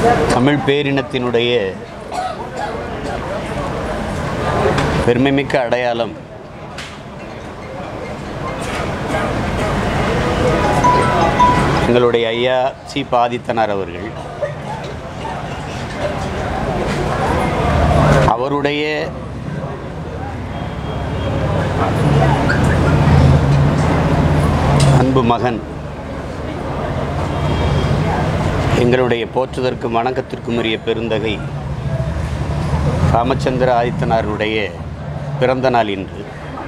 தமிழ் பேரினத்தினுடைய பெருமைமிக்க அடையாளம் எங்களுடைய ஐயா சி பாதித்தனார் அவர்கள் அவருடைய அன்பு மகன் எங்களுடைய போற்றுதற்கும் வணக்கத்திற்கும் உரிய பெருந்தகை ராமச்சந்திர ஆதித்தனாருடைய பிறந்த நாள் இன்று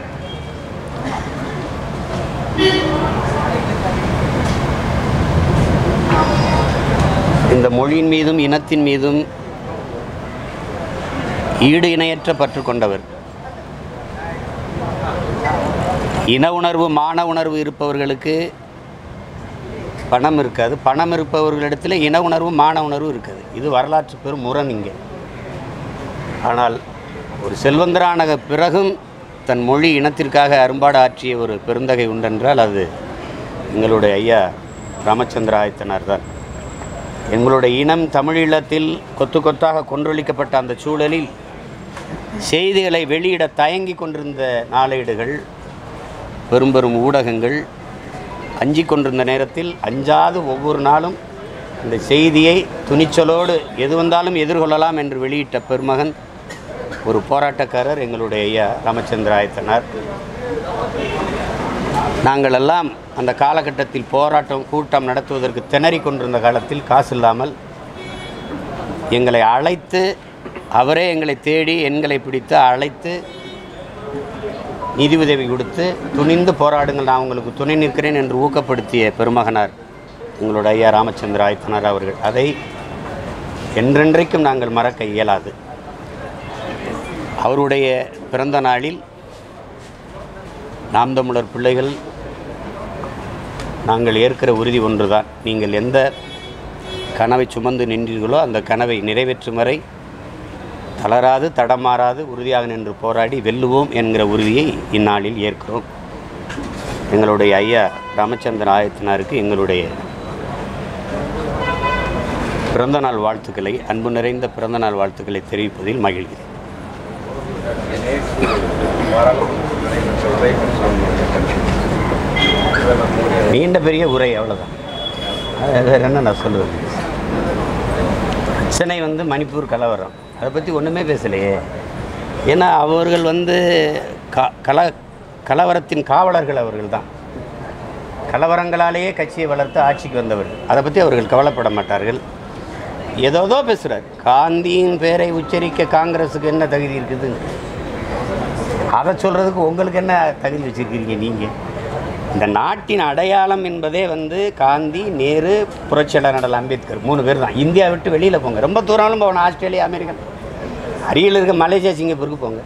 இந்த மொழியின் மீதும் இனத்தின் மீதும் ஈடு இணையற்ற பற்று கொண்டவர் இன உணர்வு மான உணர்வு இருப்பவர்களுக்கு பணம் இருக்காது பணம் இருப்பவர்களிடத்தில் இன உணர்வு மான உணர்வு இருக்காது இது வரலாற்று பெரும் முரண் இங்கே ஆனால் ஒரு செல்வந்தரான பிறகும் தன் மொழி இனத்திற்காக அரும்பாடு ஆற்றிய ஒரு பெருந்தகை உண்டென்றால் அது எங்களுடைய ஐயா ராமச்சந்திர ஆயத்தனார் தான் எங்களுடைய இனம் தமிழீழத்தில் கொத்து கொத்தாக கொன்றொழிக்கப்பட்ட அந்த சூழலில் செய்திகளை வெளியிட தயங்கி கொண்டிருந்த நாளேடுகள் பெரும் பெரும் ஊடகங்கள் அஞ்சி கொண்டிருந்த நேரத்தில் அஞ்சாது ஒவ்வொரு நாளும் இந்த செய்தியை துணிச்சலோடு எது வந்தாலும் எதிர்கொள்ளலாம் என்று வெளியிட்ட பெருமகன் ஒரு போராட்டக்காரர் எங்களுடைய ஐயா ராமச்சந்திர ஆயத்தனார் நாங்கள் எல்லாம் அந்த காலகட்டத்தில் போராட்டம் கூட்டம் நடத்துவதற்கு திணறிக் கொண்டிருந்த காலத்தில் காசு இல்லாமல் எங்களை அழைத்து அவரே எங்களை தேடி எண்களை பிடித்து அழைத்து நிதி உதவி கொடுத்து துணிந்து போராடுங்கள் நான் உங்களுக்கு துணை நிற்கிறேன் என்று ஊக்கப்படுத்திய பெருமகனார் எங்களோட ஐயா ராமச்சந்திர ஆயத்தனார் அவர்கள் அதை என்றென்றைக்கும் நாங்கள் மறக்க இயலாது அவருடைய பிறந்த நாளில் நாம் தமிழர் பிள்ளைகள் நாங்கள் ஏற்கிற உறுதி ஒன்றுதான் நீங்கள் எந்த கனவை சுமந்து நின்றீர்களோ அந்த கனவை நிறைவேற்றும் வரை தளராது தடமாறாது உறுதியாக நின்று போராடி வெல்லுவோம் என்கிற உறுதியை இந்நாளில் ஏற்கிறோம் எங்களுடைய ஐயா ராமச்சந்திரன் ஆயத்தினாருக்கு எங்களுடைய பிறந்தநாள் வாழ்த்துக்களை அன்பு நிறைந்த பிறந்தநாள் வாழ்த்துக்களை தெரிவிப்பதில் மகிழ்கிறேன் நீண்ட பெரிய உரை அவ்வளோதான் அது வேறு என்ன நான் சொல்லுவேன் பிரச்சனை வந்து மணிப்பூர் கலவரம் அதை பற்றி ஒன்றுமே பேசலையே ஏன்னா அவர்கள் வந்து க கல கலவரத்தின் காவலர்கள் அவர்கள் தான் கலவரங்களாலேயே கட்சியை வளர்த்து ஆட்சிக்கு வந்தவர்கள் அதை பற்றி அவர்கள் கவலைப்பட மாட்டார்கள் ஏதோதோ பேசுகிறார் காந்தியின் பேரை உச்சரிக்க காங்கிரஸுக்கு என்ன தகுதி இருக்குது அதை சொல்கிறதுக்கு உங்களுக்கு என்ன தகுதி வச்சுருக்கிறீங்க நீங்கள் இந்த நாட்டின் அடையாளம் என்பதே வந்து காந்தி நேரு புரட்சியாளர் நடல் அம்பேத்கர் மூணு பேர் தான் இந்தியா விட்டு வெளியில் போங்க ரொம்ப தூரம்லாம் போகணும் ஆஸ்திரேலியா அமெரிக்கன் அருகில் இருக்க மலேசியா சிங்கப்பூருக்கு போங்க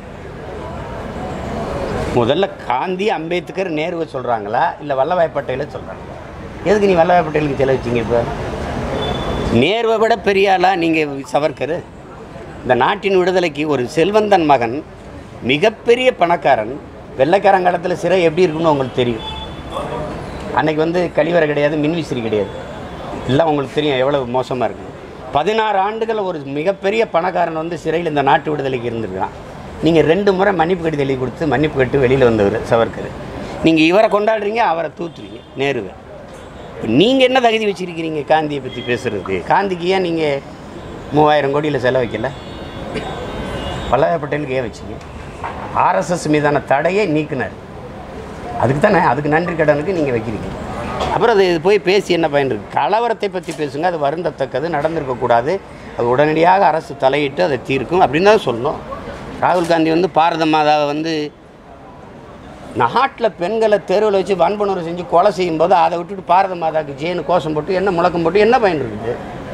முதல்ல காந்தி அம்பேத்கர் நேருவை சொல்கிறாங்களா இல்லை வல்லபாய் பட்டேலை சொல்கிறாங்களா எதுக்கு நீ வல்லபாய் பட்டேலுக்கு செலவிச்சிங்க இப்போ நேருவை விட பெரிய ஆளா நீங்கள் சவர்கர் இந்த நாட்டின் விடுதலைக்கு ஒரு செல்வந்தன் மகன் மிகப்பெரிய பணக்காரன் வெள்ளைக்காரன் காலத்தில் சிறை எப்படி இருக்குன்னு உங்களுக்கு தெரியும் அன்னைக்கு வந்து கழிவறை கிடையாது மின்விசிறி கிடையாது எல்லாம் உங்களுக்கு தெரியும் எவ்வளோ மோசமாக இருக்குது பதினாறு ஆண்டுகள் ஒரு மிகப்பெரிய பணக்காரன் வந்து சிறையில் இந்த நாட்டு விடுதலைக்கு இருந்திருக்கான் நீங்கள் ரெண்டு முறை மன்னிப்பு கடிதம் எழுதி கொடுத்து மன்னிப்பு கட்டு வெளியில் வந்தவர் சவர்கர் நீங்கள் இவரை கொண்டாடுறீங்க அவரை தூத்துறீங்க நேருவை நீங்கள் என்ன தகுதி வச்சுருக்கிறீங்க காந்தியை பற்றி பேசுகிறதுக்கு காந்திக்கு ஏன் நீங்கள் மூவாயிரம் கோடியில் செலவைக்கல வல்லபாய் பட்டேலுக்கு ஏன் வச்சிங்க ஆர்எஸ்எஸ் மீதான தடையை நீக்கினார் அதுக்கு தானே அதுக்கு நன்றி கடனுக்கு நீங்கள் வைக்கிறீங்க அப்புறம் அது இது போய் பேசி என்ன பயன் இருக்குது கலவரத்தை பற்றி பேசுங்க அது வருந்தத்தக்கது நடந்திருக்கக்கூடாது அது உடனடியாக அரசு தலையிட்டு அதை தீர்க்கும் அப்படின்னு தான் சொல்லணும் ராகுல் காந்தி வந்து பாரத மாதாவை வந்து நாட்டில் பெண்களை தெருவில் வச்சு வன்புணர்வு செஞ்சு கொலை செய்யும்போது அதை விட்டுட்டு பாரத மாதாவுக்கு ஜேனு கோஷம் போட்டு என்ன முழக்கம் போட்டு என்ன பயன் இருக்குது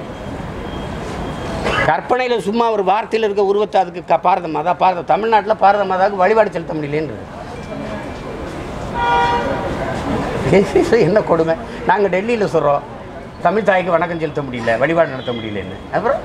கற்பனையில் சும்மா ஒரு வார்த்தையில் இருக்க உருவத்தை அதுக்கு க பாரத மாதா பாரத தமிழ்நாட்டில் பாரத மாதாவுக்கு வழிபாடு செலுத்த முடியலன்றது என்ன கொடுமை நாங்கள் டெல்லியில் சொல்கிறோம் தமிழ் தாய்க்கு வணக்கம் செலுத்த முடியல வழிபாடு நடத்த முடியலன்னு அப்புறம்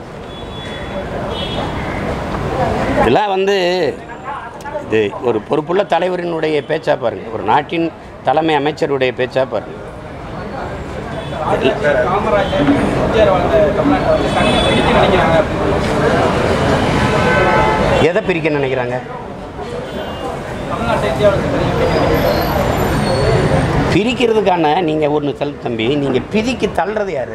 இதெல்லாம் வந்து இது ஒரு பொறுப்புள்ள தலைவரினுடைய பேச்சா பாருங்க ஒரு நாட்டின் தலைமை அமைச்சருடைய பேச்சா பாருங்க காமராஜர் எம்ஜிஆர் வாழ்ந்த தமிழ்நாட்டை வந்து தனியாக பிரிக்க நினைக்கிறாங்க எதை பிரிக்க நினைக்கிறாங்க தமிழ்நாட்டை இந்தியாவில் பிரிக்கிறதுக்கான நீங்கள் ஒன்று சொல் தம்பி நீங்கள் பிதிக்கு தள்ளுறது யாரு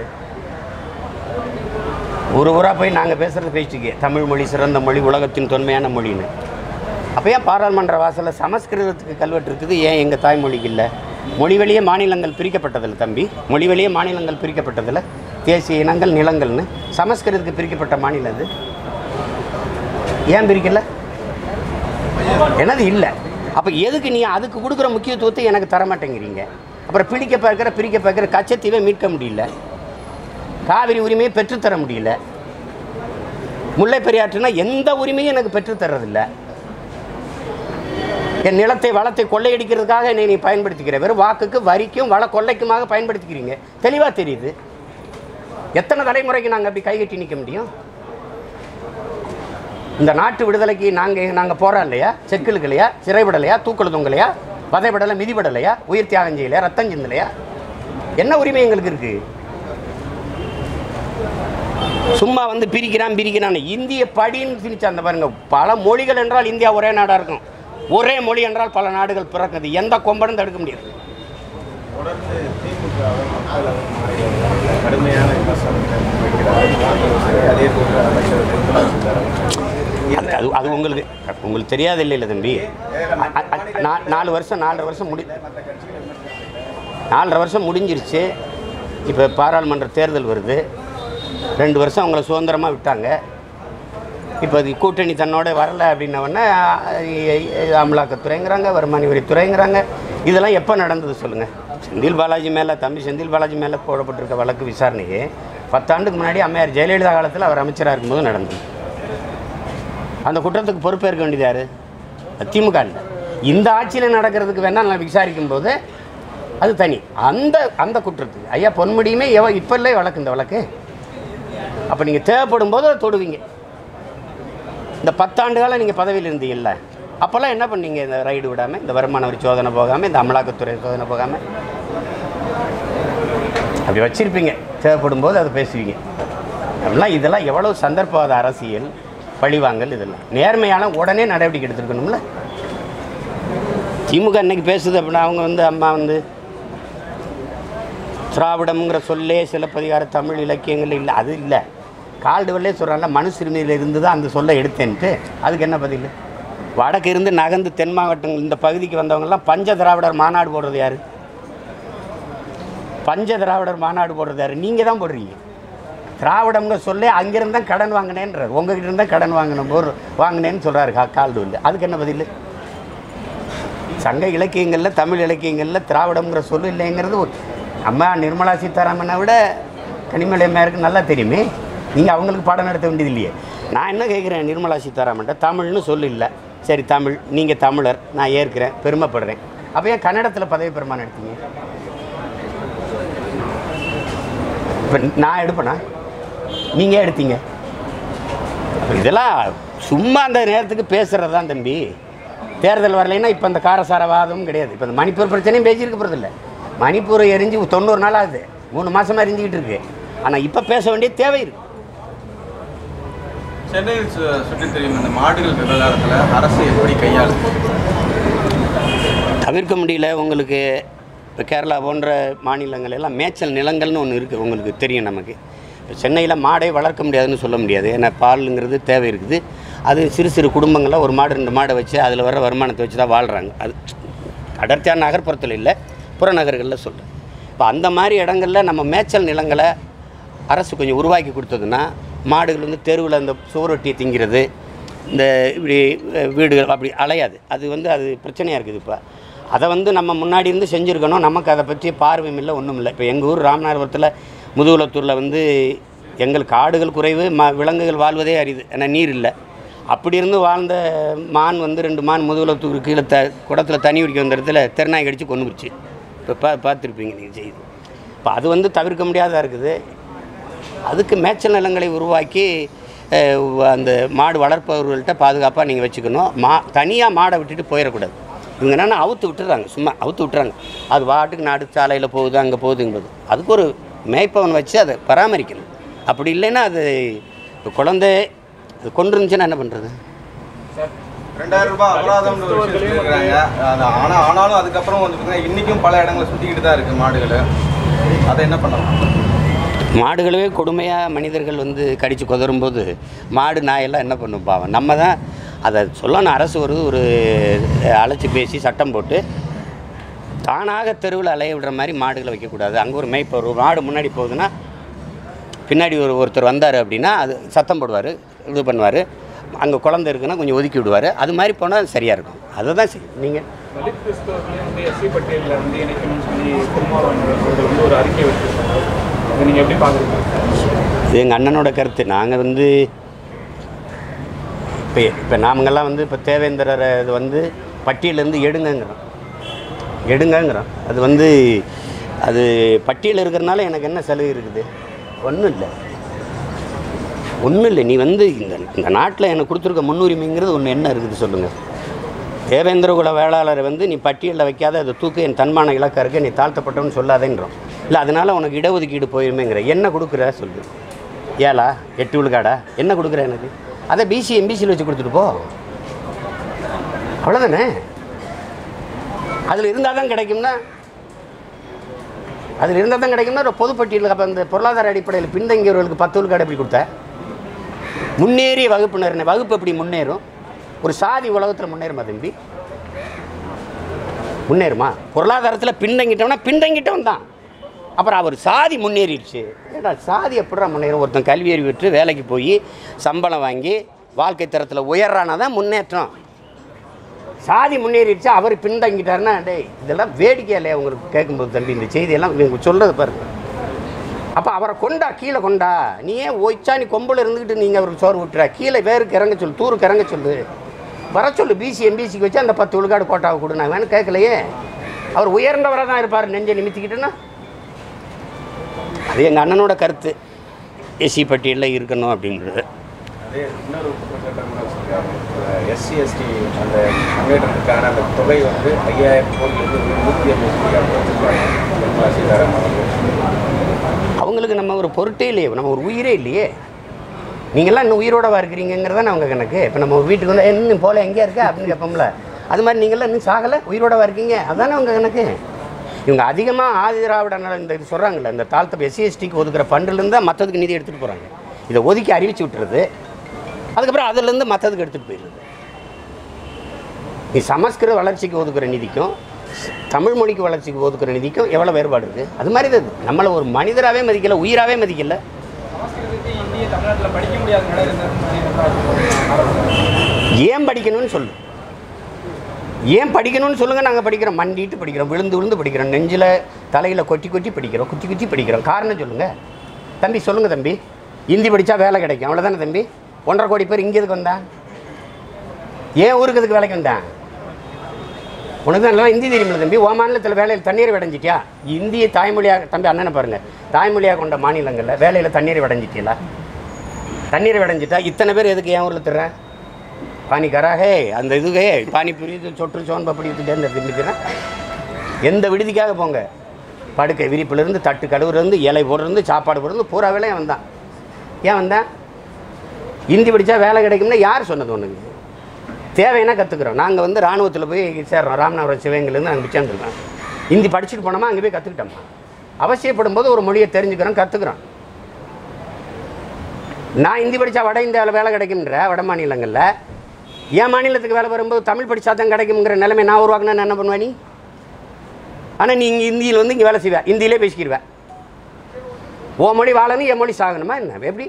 ஒரு ஊராக போய் நாங்கள் பேசுகிறது பேசிட்டுக்கே தமிழ் மொழி சிறந்த மொழி உலகத்தின் தொன்மையான மொழின்னு அப்போ ஏன் பாராளுமன்ற வாசலில் சமஸ்கிருதத்துக்கு கல்வெட்டு இருக்குது ஏன் எங்கள் தாய்மொழிக்கு இல்லை மொழி வழியே மாநிலங்கள் பிரிக்கப்பட்டதில்ல தம்பி மொழி வழியே மாநிலங்கள் பிரிக்கப்பட்டதில்ல தேசிய இனங்கள் நிலங்கள்னு சமஸ்கிருதத்துக்கு பிரிக்கப்பட்ட மாநிலம் அது ஏன் பிரிக்கல என்னது இல்லை அப்போ எதுக்கு நீ அதுக்கு கொடுக்குற முக்கியத்துவத்தை எனக்கு தர மாட்டேங்கிறீங்க அப்புறம் பிடிக்க பார்க்குற பிரிக்க பார்க்குற கச்சத்தீவை மீட்க முடியல காவிரி உரிமையை பெற்றுத்தர முடியல முல்லை பெரியாற்றுனா எந்த உரிமையும் எனக்கு பெற்றுத்தரதில்ல என் நிலத்தை வளத்தை கொள்ளையடிக்கிறதுக்காக என்னை நீ பயன்படுத்திக்கிற வெறும் வாக்குக்கு வரிக்கும் வள கொள்ளைக்குமாக பயன்படுத்திக்கிறீங்க தெளிவாக தெரியுது எத்தனை தலைமுறைக்கு நாங்கள் அப்படி கைகட்டி நிற்க முடியும் இந்த நாட்டு விடுதலைக்கு நாங்கள் நாங்கள் போகிறோம் இல்லையா செக்கிலுக்கு இல்லையா சிறைவிடலையா தூக்கல் தொங்கலையா வதைபடலை மிதிபடலையா உயிர் தியாகம் செய்யலையா ரத்தம் சிந்தலையா என்ன உரிமை எங்களுக்கு இருக்கு சும்மா வந்து பிரிக்கிறான் பிரிக்கிறான் இந்திய படின்னு திணிச்சு அந்த பாருங்க பல மொழிகள் என்றால் இந்தியா ஒரே நாடாக இருக்கும் ஒரே மொழி என்றால் பல நாடுகள் பிறக்குது எந்த கொம்பனும் தடுக்க முடியாது தொடர்ந்து திமுகவை மக்கள் கடுமையான விமர்சனத்தை முன்வைக்கிறார் அதே போன்று அமைச்சர் நிர்மலா சீதாராமன் அது அது அது உங்களுக்கு உங்களுக்கு தெரியாது இல்லை இல்லை தம்பி அ- அ- அ- நா- நாலு வருஷம் நாலரை வருஷம் முடி நாலரை வருஷம் முடிஞ்சிருச்சு இப்போ பாராளுமன்ற தேர்தல் வருது ரெண்டு வருஷம் அவங்கள சுதந்திரமாக விட்டாங்க இப்போ அது கூட்டணி தன்னோட வரல அப்படின்னவொடனே அமலாக்கத்துறைங்கிறாங்க வருமான வரித்துறைங்கிறாங்க இதெல்லாம் எப்போ நடந்தது சொல்லுங்கள் செந்தில் பாலாஜி மேலே தம்பி செந்தில் பாலாஜி மேலே போடப்பட்டிருக்க வழக்கு விசாரணையே பத்தாண்டுக்கு முன்னாடி அம்மையார் ஜெயலலிதா காலத்தில் அவர் அமைச்சராக இருக்கும்போது நடந்தது அந்த குற்றத்துக்கு பொறுப்பேற்க வேண்டியது யாரு அது திமுக இல்லை இந்த ஆட்சியில் நடக்கிறதுக்கு வேணால் நான் விசாரிக்கும் போது அது தனி அந்த அந்த குற்றத்துக்கு ஐயா பொன்முடியுமே எவ இப்போ இல்லை வழக்கு இந்த வழக்கு அப்போ நீங்கள் தேவைப்படும் போது அதை தொடுவீங்க இந்த பத்தாண்டு காலம் நீங்கள் பதவியில் இருந்தீங்கல்ல அப்போல்லாம் என்ன பண்ணீங்க இந்த ரைடு விடாமல் இந்த வருமான வரி சோதனை போகாமல் இந்த அமலாக்கத்துறை சோதனை போகாமல் அப்படி வச்சிருப்பீங்க தேவைப்படும் போது அதை பேசுவீங்க அப்படிலாம் இதெல்லாம் எவ்வளவு சந்தர்ப்பவாத அரசியல் பழிவாங்கல் இதெல்லாம் நேர்மையான உடனே நடவடிக்கை எடுத்துருக்கணும்ல திமுக இன்னைக்கு பேசுது அப்படின்னா அவங்க வந்து அம்மா வந்து திராவிடம்ங்கிற சொல்லே சிலப்பதிகார தமிழ் இலக்கியங்கள் இல்லை அது இல்லை கால்டுவல்லே சொல்கிறாங்க மனு சிறுமியில் இருந்து தான் அந்த சொல்லை எடுத்தேன்ட்டு அதுக்கு என்ன பதில் வடக்கு இருந்து நகர்ந்து தென் மாவட்டங்கள் இந்த பகுதிக்கு வந்தவங்கெல்லாம் பஞ்ச திராவிடர் மாநாடு போடுறது யார் பஞ்ச திராவிடர் மாநாடு போடுறது யார் நீங்கள் தான் போடுறீங்க திராவிடம்ங்க சொல்லி அங்கிருந்து தான் கடன் வாங்கினேன்றார் உங்ககிட்ட இருந்தால் கடன் வாங்கின போர் வாங்கினேன்னு சொல்கிறாரு கா கால்டுவல் அதுக்கு என்ன பதில் சங்க இலக்கியங்களில் தமிழ் இலக்கியங்களில் திராவிடம்ங்கிற சொல்லு இல்லைங்கிறது ஒரு- அம்மா நிர்மலா சீதாராமனை விட கனிமலை அம்மையாருக்கு நல்லா தெரியுமே நீங்கள் அவங்களுக்கு பாடம் நடத்த வேண்டியது இல்லையே நான் என்ன கேட்குறேன் நிர்மலா சீதாராமன்ட்ட தமிழ்னு சொல்லு இல்லை சரி தமிழ் நீங்கள் தமிழர் நான் ஏற்கிறேன் பெருமைப்படுறேன் அப்போ ஏன் கன்னடத்தில் பதவி பெருமானம் எடுத்தீங்க இப்போ நான் எடுப்பேனா நீங்கள் எடுத்தீங்க அப்ப இதெல்லாம் சும்மா அந்த நேரத்துக்கு பேசுகிறது தான் தம்பி தேர்தல் வரலைன்னா இப்போ இந்த காரசாரவாதமும் கிடையாது இப்போ இந்த மணிப்பூர் பிரச்சனையும் பேசியிருக்க போகிறது இல்லை மணிப்பூர் எரிஞ்சு தொண்ணூறு நாள் ஆகுது மூணு மாதமாக எரிஞ்சிக்கிட்டு இருக்கு ஆனால் இப்போ பேச வேண்டிய தேவை இருக்கு சென்னையில் சு- சுற்றித் தெரியும் இந்த மாடுகள் விவகாரத்தில் அரசு எப்படி கையாளுது தவிர்க்க முடியல உங்களுக்கு இப்போ கேரளா போன்ற மாநிலங்கள் எல்லாம் மேய்ச்சல் நிலங்கள்னு ஒன்று இருக்குது உங்களுக்கு தெரியும் நமக்கு இப்போ சென்னையில் மாடை வளர்க்க முடியாதுன்னு சொல்ல முடியாது ஏன்னா பாலுங்கிறது தேவை இருக்குது அது சிறு சிறு குடும்பங்களில் ஒரு மாடு ரெண்டு மாடை வச்சு அதில் வர வருமானத்தை வச்சு தான் வாழ்கிறாங்க அது அடர்த்தியான நகர்ப்புறத்தில் இல்லை புறநகர்களில் சொல்கிறேன் இப்போ அந்த மாதிரி இடங்கள்ல நம்ம மேய்ச்சல் நிலங்களை அரசு கொஞ்சம் உருவாக்கி கொடுத்ததுன்னா மாடுகள் வந்து தெருவில் அந்த சுவரொட்டியை திங்கிறது இந்த இப்படி அஹ், வீடுகள் அப்படி அலையாது அது வந்து அது பிரச்சனையாக இருக்குது இப்போ அதை வந்து நம்ம முன்னாடி இருந்து செஞ்சுருக்கணும் நமக்கு அதை பற்றி பார்வையும் இல்லை ஒன்றும் இல்லை இப்போ எங்கள் ஊர் ராமநாதபுரத்தில் முதுகுலத்தூரில் வந்து எங்களுக்கு காடுகள் குறைவு ம விலங்குகள் வாழ்வதே அரிது ஏன்னா நீர் இல்லை அப்படி இருந்து வாழ்ந்த மான் வந்து ரெண்டு மான் முதுகுலத்தூர் கீழே த குடத்தில் தண்ணி குடிக்க வந்த இடத்துல தெருநாய் கடிச்சு கொண்டு போச்சு இப்போ பா பார்த்துருப்பீங்க நீங்கள் செய்தி இப்போ அது வந்து தவிர்க்க முடியாததாக இருக்குது அதுக்கு மேய்ச்சல் நிலங்களை உருவாக்கி அஹ், வ- அந்த மாடு வளர்ப்பவர்கள்ட்ட பாதுகாப்பாக நீங்கள் வச்சுக்கணும் மா தனியாக மாடை விட்டுட்டு போயிடக்கூடாது இவங்க என்னென்னா அவுத்து விட்டுறாங்க சும்மா அவுத்து விட்டுறாங்க அது வாட்டுக்கு நாடு சாலையில் போகுது அங்கே போகுதுங்கும்போது அதுக்கு ஒரு மேய்ப்பவன் வச்சு அதை பராமரிக்கணும் அப்படி இல்லைன்னா அது இப்போ குழந்தை அது கொண்டு இருந்துச்சுன்னா என்ன பண்ணுறது ரெண்டாயிரம் ரூபாய் அபராதம்னு ஒரு விஷயம் சொல்லியிருக்காங்க அது ஆனா ஆனாலும் அதுக்கப்புறம் வந்து பார்த்தீங்கன்னா இன்னைக்கும் பல இடங்களை சுற்றிக்கிட்டு தான் இருக்கு மாடுகள் அதை என்ன பண்ணலாம் மாடுகளவே கொடுமையாக மனிதர்கள் வந்து கடித்து குதறும்போது மாடு நாயெல்லாம் என்ன பண்ணும் பாவம் நம்ம தான் அதை சொல்லணும் அரசு ஒரு ஒரு அழைச்சி பேசி சட்டம் போட்டு தானாக தெருவில் அலைய விடுற மாதிரி மாடுகளை வைக்கக்கூடாது அங்கே ஒரு மேய்ப்பர் ஒரு மாடு முன்னாடி போகுதுன்னா பின்னாடி ஒரு ஒருத்தர் வந்தார் அப்படின்னா அது சத்தம் போடுவார் இது பண்ணுவார் அங்கே குழந்தை இருக்குன்னா கொஞ்சம் ஒதுக்கி விடுவார் அது மாதிரி போனால் சரியாக இருக்கும் அதை தான் செய்யும் நீங்கள் தலித் கிறிஸ்தவர்களே வந்து எஸ்சி பட்டியலில் வந்து இணைக்கணும்னு சொல்லி திருமாவளவன் அவர்கள் வந்து ஒரு அறிக்கை வச்சிருக்காங்க இதை நீங்கள் எப்படி பார்க்குறீங்க இது எங்கள் அண்ணனோட கருத்து நாங்கள் வந்து இப்போ இப்போ நாமங்கெல்லாம் வந்து இப்போ தேவேந்திரரை இது வந்து பட்டியலேருந்து எடுங்கங்கிறோம் எடுங்கங்கிறோம் அது வந்து அது பட்டியல் இருக்கிறனால எனக்கு என்ன சலுகை இருக்குது ஒன்றும் இல்லை ஒன்றும் இல்லை நீ வந்து இந்த இந்த நாட்டில் எனக்கு கொடுத்துருக்க முன்னுரிமைங்கிறது ஒன்று என்ன இருக்குது சொல்லுங்கள் தேவேந்திர குல வேளாளரை வந்து நீ பட்டியலில் வைக்காத அதை தூக்கு என் தன்மான இலக்கா இருக்க நீ தாழ்த்தப்பட்டவன்னு சொல்லாதேன்றோம் இல்லை அதனால் உனக்கு இடஒதுக்கீடு போயிருமேங்கிற என்ன கொடுக்குற சொல்லு ஏழா எட்டு விழுக்காடா என்ன கொடுக்குற எனக்கு அதை பிசி எம்பிசியில் வச்சு கொடுத்துட்டு போ அவ்வளோதானே அதில் இருந்தால் தான் கிடைக்கும்னா அதில் இருந்தால் தான் கிடைக்கும்னா ஒரு பொதுப்பட்டியலில் அப்போ அந்த பொருளாதார அடிப்படையில் பின்தங்கியவர்களுக்கு பத்து விழுக்காடு எப்படி கொடுத்த முன்னேறிய வகுப்பினர் வகுப்பு எப்படி முன்னேறும் ஒரு சாதி உலகத்தில் முன்னேறுமா தம்பி முன்னேறுமா பொருளாதாரத்தில் பின்தங்கிட்டோம்னா பின்தங்கிட்டவன் தான் அப்புறம் அவர் சாதி முன்னேறிடுச்சு ஏடா சாதி எப்படிடா முன்னேறும் ஒருத்தன் கல்வி அறிவு பெற்று வேலைக்கு போய் சம்பளம் வாங்கி வாழ்க்கை தரத்தில் உயர்றானா தான் முன்னேற்றம் சாதி முன்னேறிடுச்சு அவர் பின்தங்கிட்டாருன்னா டேய் இதெல்லாம் வேடிக்கை இல்லையா உங்களுக்கு கேட்கும்போது தம்பி இந்த செய்தியெல்லாம் இவங்க சொல்கிறது பாருங்க அப்போ அவரை கொண்டா கீழே கொண்டா நீ ஏன் ஒய்ச்சா நீ கொம்பில் இருந்துக்கிட்டு நீங்கள் அவருக்கு சோறு விட்டுற கீழே வேருக்கு இறங்க சொல்லு தூருக்கு இறங்க சொல்லு வர சொல்லு பிசி எம்பிசிக்கு வச்சு அந்த பத்து விழுக்காடு கோட்டாவை கொடு நான் வேணும் கேட்கலையே அவர் உயர்ந்தவராக தான் இருப்பார் நெஞ்சை நிமித்திக்கிட்டுன்னா அது எங்கள் அண்ணனோட கருத்து எஸ்சி பட்டியலில் இருக்கணும் அப்படின்றது அதே இன்னொரு குற்றச்சாட்டு கூட வச்சிருக்காங்க எஸ்சி எஸ்டி அந்த முன்னேற்றத்துக்கான அந்த தொகை வந்து ஐயாயிரம் கோடியிலிருந்து நூற்றி ஐம்பது கோடியாக வச்சிருக்காங்க நிர்மலா சீதாராமன் அவர்கள் அவங்களுக்கு நம்ம ஒரு பொருட்டே இல்லையே நம்ம ஒரு உயிரே இல்லையே நீங்கள்லாம் இன்னும் உயிரோடவா இருக்கிறீங்கிறத அவங்க கணக்கு இப்போ நம்ம ஒரு வீட்டுக்கு வந்து இன்னும் போல எங்கேயா இருக்க அப்படின்னு கேட்போம்ல அது மாதிரி நீங்களாம் இன்னும் சாகலை உயிரோடவா இருக்கீங்க அதானே அவங்க கணக்கு இவங்க அதிகமாக ஆதி திராவிட நல இந்த இது சொல்கிறாங்கல்ல இந்த தாழ்த்த எஸ்சி எஸ்டிக்கு ஒதுக்குற ஃபண்டுலேருந்து தான் மற்றதுக்கு நிதி எடுத்துகிட்டு போகிறாங்க இதை ஒதுக்கி அறிவிச்சு விட்டுறது அதுக்கப்புறம் அதுலேருந்து மற்றதுக்கு எடுத்துகிட்டு போயிடுறது நீ சமஸ்கிருத வளர்ச்சிக்கு ஒதுக்குற நிதிக்கும் தமிழ் மொழிக்கு வளர்ச்சிக்கு ஒதுக்குற நிதிக்கும் எவ்வளோ வேறுபாடு இருக்குது அது மாதிரி தான் இது. நம்மளை ஒரு மனிதராகவே மதிக்கல உயிராகவே மதிக்கல இந்திய தமிழ்நாட்டில் படிக்க முடியாத நிலை ஏன் படிக்கணும்னு சொல்லு ஏன் படிக்கணும்னு சொல்லுங்க நாங்கள் படிக்கிறோம் மண்டிட்டு படிக்கிறோம் விழுந்து விழுந்து படிக்கிறோம் நெஞ்சில் தலையில் கொட்டி கொட்டி படிக்கிறோம் குத்தி குத்தி படிக்கிறோம் காரணம் சொல்லுங்க தம்பி சொல்லுங்க தம்பி ஹிந்தி படித்தா வேலை கிடைக்கும் அவ்வளோதானே தம்பி ஒன்றரை கோடி பேர் இங்கே எதுக்கு வந்தான் ஏன் ஊருக்கு எதுக்கு வேலைக்கு வந்தான் உனக்கு தான் நல்லா ஹிந்தி தெரியுமில்ல தம்பி ஓ மாநிலத்தில் வேலையில் தண்ணீர் விடைஞ்சிட்டியா இந்திய தாய்மொழியாக தம்பி அண்ணனை பாருங்கள் தாய்மொழியாக கொண்ட மாநிலங்களில் வேலையில் தண்ணீர் விடைஞ்சிட்டியலா தண்ணீர் விடைஞ்சிட்டா இத்தனை பேர் எதுக்கு ஏன் ஊரில் தர்றேன் பானி கராகே அந்த இதுவே பானிபூரி இது சொட்டு சோன் பப்படி இந்த திண்டுக்கிறேன் எந்த விடுதிக்காக போங்க படுக்கை விரிப்புலேருந்து தட்டு கழுவுலேருந்து இலை போடுறது சாப்பாடு போடுறது பூரா வேலையும் வந்தான் ஏன் வந்தான் ஹிந்தி படித்தா வேலை கிடைக்கும்னா யார் சொன்னது உனக்கு தேவைன்னா கற்றுக்குறோம் நாங்கள் வந்து ராணுவத்தில் போய் சேர்றோம் ராமநாதபுரம் சிவகங்கையிலேருந்து அங்கே சேர்ந்துருக்கோம் ஹிந்தி படிச்சுட்டு போனோமா அங்கே போய் கற்றுக்கிட்டோமா அவசியப்படும் போது ஒரு மொழியை தெரிஞ்சுக்கிறோம் கற்றுக்குறோம் நான் ஹிந்தி படித்தா வட இந்தியாவில் வேலை கிடைக்கும்ன்ற வட மாநிலங்களில் என் மாநிலத்துக்கு வேலை வரும்போது தமிழ் படித்தா தான் கிடைக்குங்கிற நிலைமை நான் உருவாக்குனா நான் என்ன பண்ணுவேன் நீ ஆனால் நீ இங்கே இந்தியில் வந்து இங்கே வேலை செய்வேன் ஹிந்தியிலே பேசிக்கிடுவேன் ஓ மொழி வாழணும் என் மொழி சாகணுமா என்ன எப்படி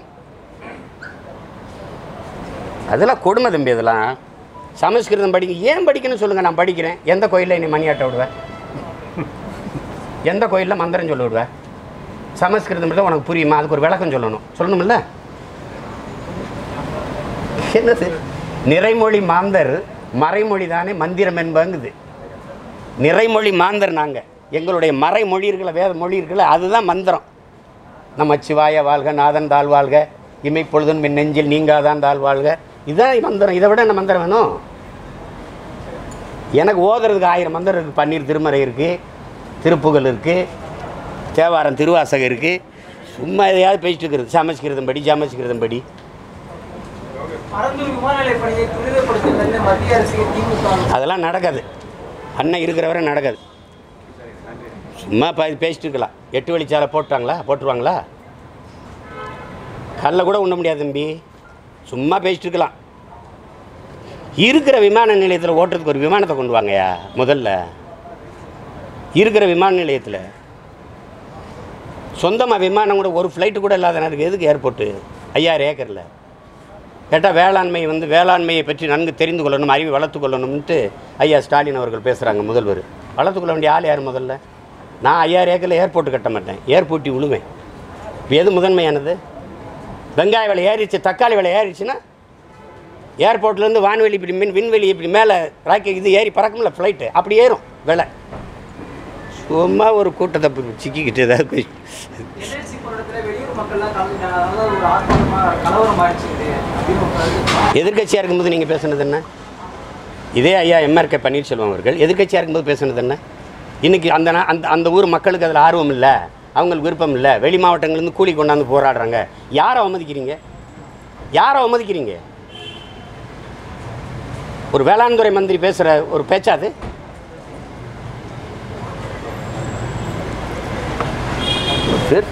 அதெல்லாம் கொடுமை தம்பி அதெல்லாம் சமஸ்கிருதம் படிக்க ஏன் படிக்கணும்னு சொல்லுங்கள் நான் படிக்கிறேன் எந்த கோயிலில் நீ மணியாட்ட விடுவேன் எந்த கோயிலில் மந்திரம் சொல்ல விடுவேன் சமஸ்கிருதம் தான் உனக்கு புரியுமா அதுக்கு ஒரு விளக்கம் சொல்லணும் சொல்லணும்ல என்னது நிறைமொழி மாந்தர் மறைமொழி தானே மந்திரம் என்பங்குது நிறைமொழி மாந்தர் நாங்கள் எங்களுடைய மறைமொழி இருக்கல வேத மொழி இருக்கல அதுதான் மந்திரம் நம்ம சிவாய வாழ்க நாதன் தாழ் வாழ்க இமை பொழுதும் மின் நெஞ்சில் நீங்காதான் தாழ் வாழ்க இதுதான் மந்திரம் இதை விட என்ன மந்திரம் வேணும் எனக்கு ஓதுறதுக்கு ஆயிரம் மந்திரம் இருக்குது பன்னீர் திருமறை இருக்குது திருப்புகழ் இருக்குது தேவாரம் திருவாசகம் இருக்குது சும்மா எதையாவது பேசிட்டு இருக்கிறது சமஸ்கிருதம் படி சமஸ்கிருதம் படி பரந்தூர் விமான நிலைய பணியை துரிதப்படுத்துவதில் மத்திய அரசுக்கு திமுக அதெல்லாம் நடக்காது அண்ணன் இருக்கிற வரை நடக்காது சும்மா பா பேசிட்டு இருக்கலாம் எட்டு வழிச்சாலை போட்டாங்களா போட்டுருவாங்களா கல்ல கூட உண்ண முடியாது தம்பி சும்மா பேசிட்டு இருக்கலாம் இருக்கிற விமான நிலையத்தில் ஓட்டுறதுக்கு ஒரு விமானத்தை கொண்டு வாங்கயா முதல்ல இருக்கிற விமான நிலையத்தில் சொந்தமாக விமானம் கூட ஒரு ஃப்ளைட்டு கூட இல்லாத நேரத்துக்கு எதுக்கு ஏர்போர்ட்டு ஐயாயிரம் ஏக்கரில் கேட்டால் வேளாண்மை வந்து வேளாண்மையை பற்றி நன்கு தெரிந்து கொள்ளணும் அறிவை வளர்த்து கொள்ளணும்ன்ட்டு ஐயா ஸ்டாலின் அவர்கள் பேசுகிறாங்க முதல்வர் வளர்த்து கொள்ள வேண்டிய ஆள் யார் முதல்ல நான் ஐயாயிரம் ஏக்கரில் ஏர்போர்ட் கட்ட மாட்டேன் ஏர்போர்ட்டி விழுவேன் இப்போ எது முதன்மையானது வெங்காய விலை ஏறிச்சு தக்காளி விலை ஏறிச்சுன்னா ஏர்போர்ட்லேருந்து வான்வெளி இப்படி மின் விண்வெளி இப்படி மேலே ராக்கெட் இது ஏறி பறக்கும்ல ஃப்ளைட்டு அப்படி ஏறும் விலை சும்மா ஒரு கூட்டத்தை போய் சிக்கிக்கிட்டு ஏதாவது போய் என்எல்சி போராட்டத்தில் வெளியூர் மக்கள்லாம் கலந்துட்டாங்க அதாவது ஒரு ஆர்ப்பாட்டமாக கலவரம் ஆயிடுச்சு அப்படின்னு ஒரு கருத்து. எதிர்க்கட்சியாக இருக்கும்போது நீங்கள் பேசுனது என்ன இதே ஐயா எம்ஆர்கே பன்னீர்செல்வம் அவர்கள் எதிர்க்கட்சியாக இருக்கும்போது பேசுனது என்ன இன்றைக்கி அந்த நா- அந்த அந்த ஊர் மக்களுக்கு அதில் ஆர்வம் இல்லை அவங்களுக்கு விருப்பம் இல்லை வெளி மாவட்டங்கள்லேருந்து கூலி கொண்டாந்து போராடுறாங்க யாரை அவமதிக்கிறீங்க யாரை அவமதிக்கிறீங்க ஒரு வேளாண் துறை மந்திரி பேசுகிற ஒரு பேச்சாது